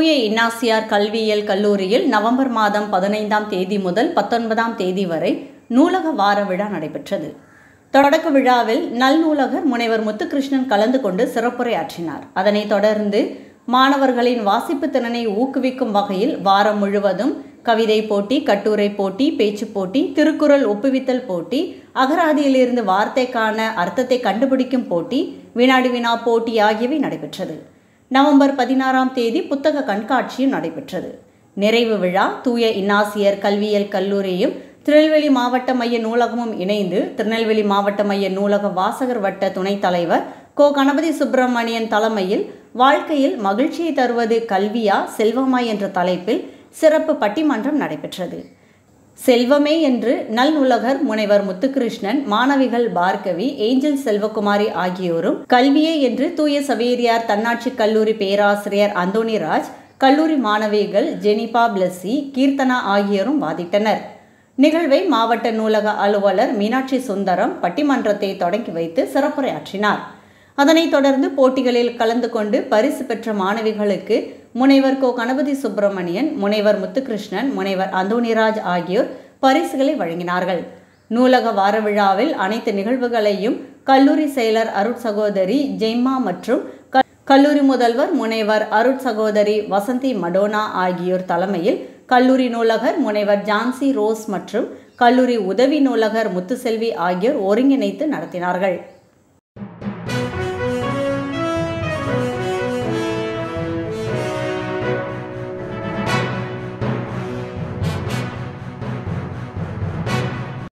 தூய இன்னாசியார் கல்வியியல் கல்லூரியில் நவம்பர் மாதம் பதினைந்தாம் தேதி முதல் பத்தொன்பதாம் தேதி வரை நூலக வார விழா நடைபெற்றது தொடக்க விழாவில் நல்நூலகர் முனைவர் முத்துகிருஷ்ணன் கலந்து கொண்டு சிறப்புரையாற்றினார் அதனைத் தொடர்ந்து மாணவர்களின் வாசிப்பு திறனை ஊக்குவிக்கும் வகையில் வாரம் முழுவதும் கவிதை போட்டி கட்டுரை போட்டி பேச்சு போட்டி திருக்குறள் ஒப்புவித்தல் போட்டி அகராதியிலிருந்து வார்த்தைக்கான அர்த்தத்தை கண்டுபிடிக்கும் போட்டி வினாடி வினா போட்டி ஆகியவை நடைபெற்றது நவம்பர் பதினாறாம் தேதி புத்தக கண்காட்சியும் நடைபெற்றது நிறைவு விழா தூய இன்னாசியர் கல்வியியல் கல்லூரியும் திருநெல்வேலி மாவட்ட மைய நூலகமும் இணைந்து திருநெல்வேலி மாவட்ட மைய நூலக வாசகர் வட்ட துணைத் தலைவர் கோ கணபதி சுப்பிரமணியன் தலைமையில் வாழ்க்கையில் மகிழ்ச்சியை தருவது கல்வியா செல்வமா என்ற தலைப்பில் சிறப்பு பட்டிமன்றம் நடைபெற்றது செல்வமே என்று நல்நூலகர் முனைவர் முத்துகிருஷ்ணன் மாணவிகள் பார்கவி ஏஞ்சல் செல்வகுமாரி ஆகியோரும் கல்வியே என்று தூய சவேரியார் தன்னாட்சி கல்லூரி பேராசிரியர் அந்தோணிராஜ் கல்லூரி மாணவிகள் ஜெனிபா பிளஸ்ஸி கீர்த்தனா ஆகியோரும் வாதிட்டனர் நிகழ்வை மாவட்ட நூலக அலுவலர் மீனாட்சி சுந்தரம் பட்டிமன்றத்தை தொடங்கி வைத்து சிறப்புரையாற்றினார் அதனைத் தொடர்ந்து போட்டிகளில் கலந்து கொண்டு பரிசு பெற்ற மாணவிகளுக்கு முனைவர் கோ கணபதி சுப்பிரமணியன் முனைவர் முத்துகிருஷ்ணன் முனைவர் அந்தோணிராஜ் ஆகியோர் பரிசுகளை வழங்கினார்கள் நூலக வார விழாவில் அனைத்து நிகழ்வுகளையும் கல்லூரி செயலர் அருட் சகோதரி ஜெய்மா மற்றும் கல்லூரி முதல்வர் முனைவர் அருட் சகோதரி வசந்தி மடோனா ஆகியோர் தலைமையில் கல்லூரி நூலகர் முனைவர் ஜான்சி ரோஸ் மற்றும் கல்லூரி உதவி நூலகர் முத்துசெல்வி ஆகியோர் ஒருங்கிணைத்து நடத்தினார்கள்